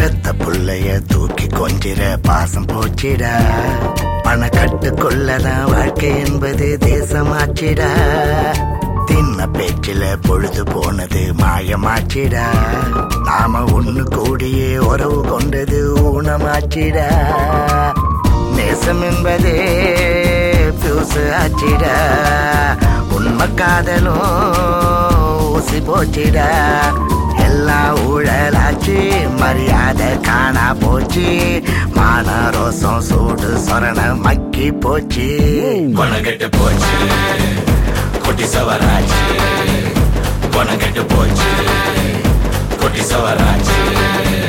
பெத்த புள்ளைய தூக்கி கொஞ்சிற பாசம் போச்சிடா பண கட்டுக்குள்ளதான் வாழ்க்கை என்பது தேசமாச்சிடா தின்ன பேச்சில பொழுது போனது மாயமாச்சிடா நாம ஒண்ணு கூடியே உறவு கொண்டது ஊனமாச்சிடா நேசம் என்பதே பியூசு ஆச்சிடா உண்மை காதலும் ஊசி போச்சிடா எல்லாம் ஊழலாச்சு மரியாதை காணா போச்சு மான ரோசம் சூடு சொரண மக்கி போச்சு கொணங்கெட்டு போச்சு கொட்டி சவராச்சு கொணங்கெட்டு போச்சு கொட்டி சவராச்சு